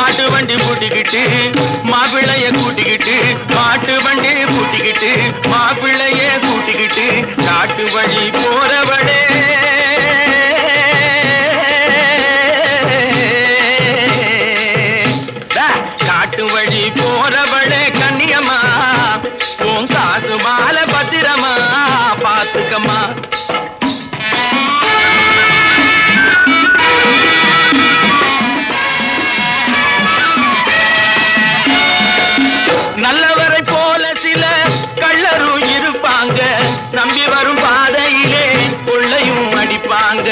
மாட்டு வண்டி பூட்டிக்கிட்டு மாப்பிள்ளைய கூட்டிக்கிட்டு மாட்டு வண்டி பூட்டிக்கிட்டு மாப்பிள்ளைய கூட்டிக்கிட்டு காட்டு வழி போறவளே டா, காட்டு வழி போறவளே கண்ணியம்மா உன் காசு மாலை பத்திரமா பாத்துக்கம்மா நல்லவரை போல சில கள்ளரும் இருப்பாங்க நம்பி வரும் பாதையிலே கொள்ளையும் அடிப்பாங்க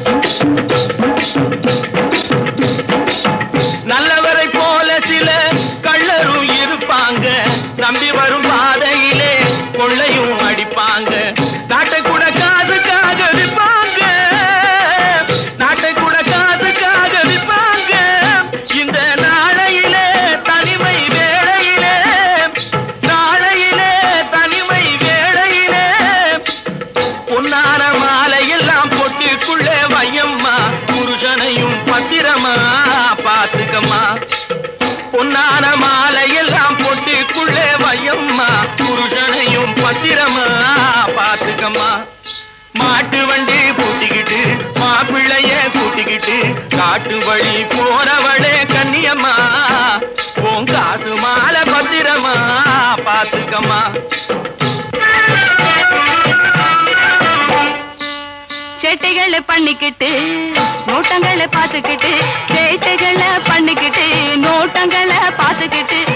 நல்லவரை போல சில கள்ளரும் இருப்பாங்க நம்பி வரும் பாதையிலே கொள்ளையும் அடிப்பாங்க நாட்டை கூட காதுக்காக விற்பாங்க நாட்டை கூட காதுக்காக விற்பாங்க இந்த நாளையிலே தனிமை வேளையிலே நாளையிலே தனிமை வேளையிலே பொன்னான மாலையெல்லாம் பொட்டுக்குள்ளே வையம்மா புருஷனையும் பத்திரமா பாத்துக்கம்மா பொன்னான மாலையெல்லாம் பொட்டுக்குள்ளே வையம்மா புருஷனையும் பத்திரமா பாத்துக்கம்மா மாட்டு வண்டி பூட்டிக்கிட்டு மாப்பிள்ளைய கூட்டிக்கிட்டு காட்டு வழி போறவளே கண்ணியம்மா உன் காசு மாலை பத்திரமா பாத்துக்கம்மா சேட்டைகளை பண்ணிக்கிட்டு நோட்டங்களை பார்த்துக்கிட்டு சேட்டைகளை பண்ணிக்கிட்டு நோட்டங்களை பார்த்துக்கிட்டு